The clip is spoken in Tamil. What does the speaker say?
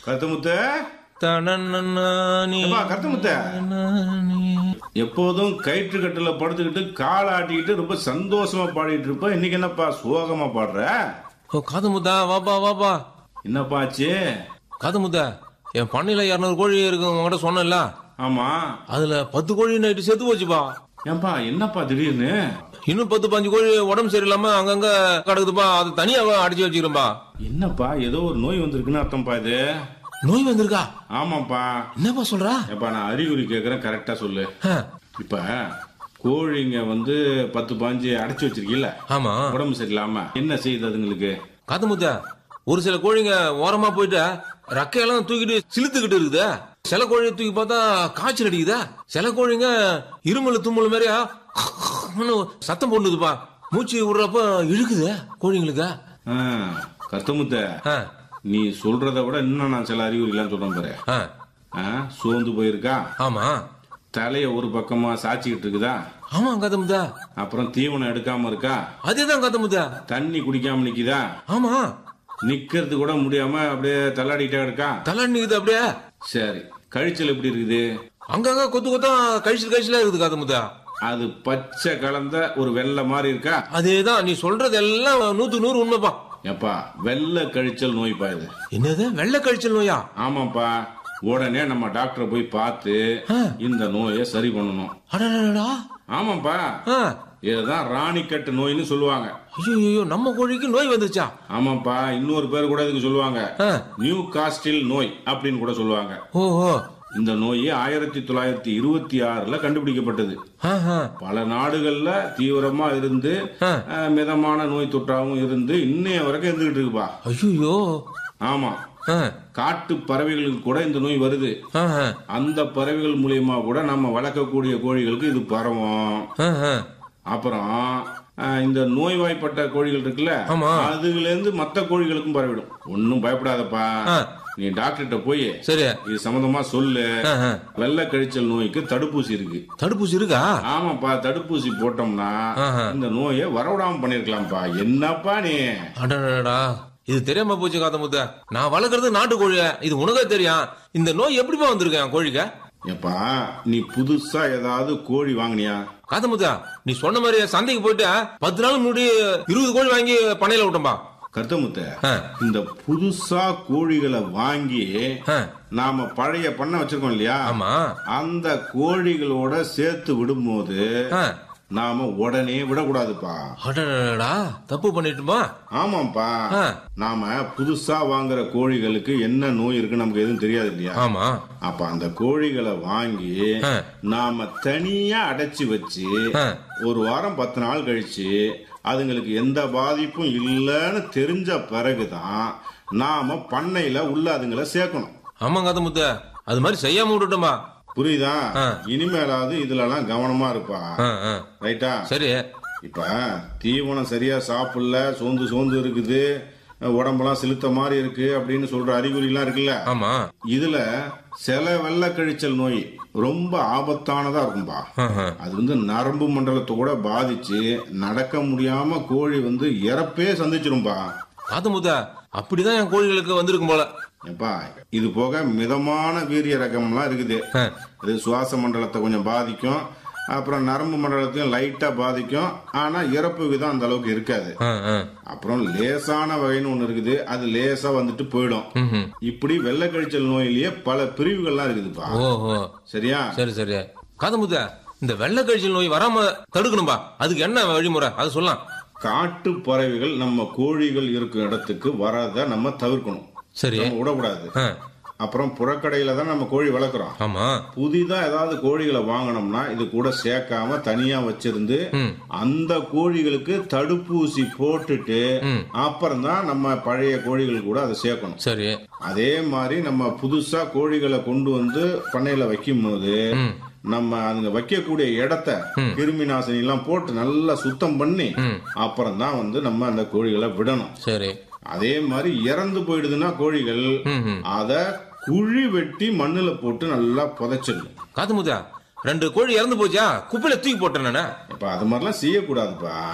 கருத்தமுத்த தனனனானி. ஏப்பா, கருத்தமுத்த நானி. எப்போதும் கயிற்று கட்டுல படுத்துக்கிட்டு கால் ஆட்டிக்கிட்டு ரொம்ப சந்தோஷமா பாடிட்டு இருப்ப இன்னைக்கு என்னப்பா சோகமா பாடுற ஓ காது முத்தா வாப்பா வாப்பா என்னப்பா ஆச்சு காது முத்தா என் பண்ணையில இரநூறு கோழி இருக்கு உங்ககிட்ட சொன்னேன்ல ஆமா அதுல பத்து கோழி நைட்டு செத்து போச்சுப்பா ஏன்பா என்னப்பா திடீர்னு இன்னும் பத்து பஞ்சு கோழி உடம்பு சரியில்லாம அங்கங்க கிடக்குதுப்பா அது தனியா அடிச்சு வச்சுக்கிறேன்பா என்னப்பா ஏதோ ஒரு நோய் வந்திருக்குன்னு அர்த்தம்ப்பா இது நோய் வந்திருக்கா ஆமாப்பா என்னப்பா சொல்றா ஏப்பா நான் அறிகுறி கேக்குறேன் கரெக்டா சொல்லு ஆ, இப்ப கோழிங்க வந்து பத்து பாஞ்சு அடைச்சு வச்சிருக்கீல்ல ஆமா உடம்பு சரியில்லாம என்ன செய்யுது அதுங்களுக்கு காது முத்தா ஒரு சில கோழிங்க ஓரமா போயிட்டு ரக்கையெல்லாம் தூக்கிட்டு சிலுத்துக்கிட்டு இருக்குதே சில கோழியை தூக்கி பார்த்தா காய்ச்சல் அடிக்குதா சில கோழிங்க இருமல் தும்மல் மாதிரியா சத்தம் போடுதுப்பா மூச்சு விடுறப்ப இழுக்குது கோழிங்களுக்கு ஆ, கருத்தமுத்த ஆ, நீ சொல்றத விட இன்னும் நான் சில அறிகுறிலாம் சொல்றேன் பாரு ஆ, ஆ, சோர்ந்து போயிருக்கா ஆமா தலைய ஒரு பக்கமா சாச்சிக்கிட்டு இருக்குதா ஆமா காது முத்தா அப்புறம் தீவனம் எடுக்காம இருக்கா அதேதான் காது முத்தா தண்ணி குடிக்காம நிக்குதா ஆமா நிக்கிறது கூட முடியாம அப்படியே தள்ளாடிட்டே இருக்கா தலை நிக்குது அப்படியே சரி கழிச்சல் எப்படி இருக்குது அங்கங்க கொத்து கொத்தா கழிச்சு கழிச்சுல இருக்குது காது முத்தா அது பச்சை கலந்த ஒரு வெள்ளை மாதிரி இருக்கா அதேதான் நீ சொல்றது எல்லாம் நூத்து நூறு உண்மைப்பா ஏப்பா வெள்ளை கழிச்சல் நோய்ப்பா இது என்னது வெள்ளை கழிச்சல் நோயா ஆமாப்பா உடனே நம்ம டாக்டரை போய் பார்த்து ஆ. இந்த நோயை சரி பண்ணணும் அடடடா ஆமாப்பா ஆ இதுதான் ராணிக்கட்டு நோய்னு சொல்லுவாங்க ஐயோ நம்ம கோழிக்கு நோய் வந்துச்சா ஆமாப்பா இன்னொரு பேர் கூட இதுக்கு சொல்லுவாங்க ஆ. நியூ காஸ்டில் நோய் அப்படின்னு கூட சொல்லுவாங்க ஓஹோ இந்த நோய் ஆயிரத்தி தொள்ளாயிரத்தி இருபத்தி ஆறுல கண்டுபிடிக்கப்பட்டது ஆஹா. பல நாடுகள்ல தீவிரமா இருந்து ஆ. அஹ், மிதமான நோய் தொற்றாகவும் இருந்து இன்னைய வரைக்கும் இருந்துகிட்டு இருக்குப்பா ஐயோ ஆமா ஆ. காட்டு பறவைகளுக்கு கூட இந்த நோய் வருது ஆஹா. அந்த பறவைகள் மூலியமா கூட நம்ம வளர்க்கக்கூடிய கோழிகளுக்கு இது பரவும் ஆஹா. அப்புறம் அஹ், இந்த நோய்வாய்ப்பட்ட கோழிகள் இருக்குல்ல ஆமா. அதுல இருந்து மத்த கோழிகளுக்கும் பரவிடும் ஒன்னும் பயப்படாதப்பா ஆ. நீ டாக்டர்கிட்ட போய் சரி இது சம்பந்தமா சொல்லு ஆஹா. வெள்ளை கழிச்சல் நோய்க்கு தடுப்பூசி இருக்கு தடுப்பூசி இருக்கா ஆமாப்பா தடுப்பூசி போட்டோம்னா ஆஹா. இந்த நோயை வரவிடாம பண்ணிருக்கலாம்ப்பா என்னப்பா நீ அடடடா இது தெரியாம போச்சு காத்த முத்த நான் வளர்க்கறது நாட்டு கோழி இது உனக்கே தெரியும் இந்த நோய் எப்படிப்பா வந்திருக்கு என் கோழிக்கு ஏப்பா நீ புதுசா ஏதாவது கோழி வாங்குனியா காத்த முத்தா நீ சொன்ன மாதிரி சந்தைக்கு போயிட்டு பத்து நாள் முன்னாடி இருபது கோழி வாங்கி பண்ணையில விட்டோம்பா கருத்தமுத்த ஆ. இந்த புதுசா கோழிகளை வாங்கி ஆ. நாம பழைய பண்ண வச்சிருக்கோம் இல்லையா ஆமா அந்த கோழிகளோட சேர்த்து விடும்போது ஆ. நாம உடனே விடக்கூடாதுப்பா அடடடா தப்பு பண்ணிட்டுமா ஆமாப்பா ஆ. நாம புதுசா வாங்குற கோழிகளுக்கு என்ன நோய் இருக்கு நமக்கு எதுவும் தெரியாது இல்லையா ஆமா அப்ப அந்த கோழிகளை வாங்கி ஆ. நாம தனியா அடைச்சு வச்சு ஆ. ஒரு வாரம் பத்து நாள் கழிச்சு அதுங்களுக்கு எந்த பாதிப்பும் இல்லைன்னு தெரிஞ்ச பிறகுதான் நாம பண்ணையில உள்ள அதுங்களை சேர்க்கணும் ஆமா காத்த முத்த அது மாதிரி செய்யாம விட்டுட்டோம்பா புரியுதா ஆ. இனிமேலாவது இதுலலாம் கவனமா இருப்பா ஆ, ஆ. ரைட்டா சரி இப்ப தீவனம் சரியா சாப்பிடல சோர்ந்து சோர்ந்து இருக்குது உடம்பெல்லாம் செலுத்த மாதிரி இருக்கு அப்படின்னு சொல்ற அறிகுறி எல்லாம் இருக்குல்ல ஆமா இதுல சில வெள்ளை கழிச்சல் நோய் ரொம்ப ஆபத்தானதா இருக்கும்பா ஆஹா. அது வந்து நரம்பு மண்டலத்தை கூட பாதிச்சு நடக்க முடியாம கோழி வந்து இறப்பே சந்திச்சிரும்பா காத்த முத்த அப்படிதான் என் கோழிகளுக்கு வந்திருக்கும் போல ஏப்பா இது போக மிதமான வீரிய ரகம்லாம் இருக்குது ஆ. இது சுவாச மண்டலத்தை கொஞ்சம் பாதிக்கும் அப்புறம் நரம்பு மண்டலத்தையும் லைட்டா பாதிக்கும் ஆனா இறப்பு விதம் அந்த அளவுக்கு இருக்காது ஆ, ஆ. அப்புறம் லேசான வகைன்னு ஒண்ணு இருக்குது அது லேசா வந்துட்டு போயிடும் ம்ஹும். இப்படி வெள்ளை கழிச்சல் நோயிலேயே பல பிரிவுகள்லாம் இருக்குதுப்பா ஓஹோ சரியா சரி சரி காத்த முத்த இந்த வெள்ளை கழிச்சல் நோய் வராம தடுக்கணும்பா அதுக்கு என்ன வழிமுறை அது சொல்லலாம் காட்டு பறவைகள் நம்ம கோழிகள் இருக்கும் இடத்துக்கு வரத நம்ம தவிர்க்கணும் சரி நம்ம விடக்கூடாது ஆ. அப்புறம் புறக்கடையில தான் நம்ம கோழி வளர்க்குறோம் ஆமா புதிதா ஏதாவது கோழிகளை வாங்கினோம்னா இது கூட சேர்க்காம தனியா வச்சிருந்து ம். அந்த கோழிகளுக்கு தடுப்பூசி போட்டுட்டு ம். அப்புறம் தான் நம்ம பழைய கோழிகள் கூட அதை சேர்க்கணும் சரி அதே மாதிரி நம்ம புதுசா கோழிகளை கொண்டு வந்து பண்ணையில வைக்கும் போது ம். நம்ம அதுங்க வைக்கக்கூடிய இடத்த கிருமி நாசினி எல்லாம் போட்டு நல்லா சுத்தம் பண்ணி ம். அப்புறம் தான் வந்து நம்ம அந்த கோழிகளை விடணும் சரி அதே மாதிரி இறந்து போயிடுதுன்னா கோழிகள் ம், ம். அத குழி வெட்டி மண்ணுல போட்டு நல்லா புதைச்சிடணும் காத்து முத்தா ரெண்டு கோழி இறந்து போச்சா குப்பையில தூக்கி போட்டேன் நானு இப்ப அது மாதிரிலாம் செய்யக்கூடாதுப்பா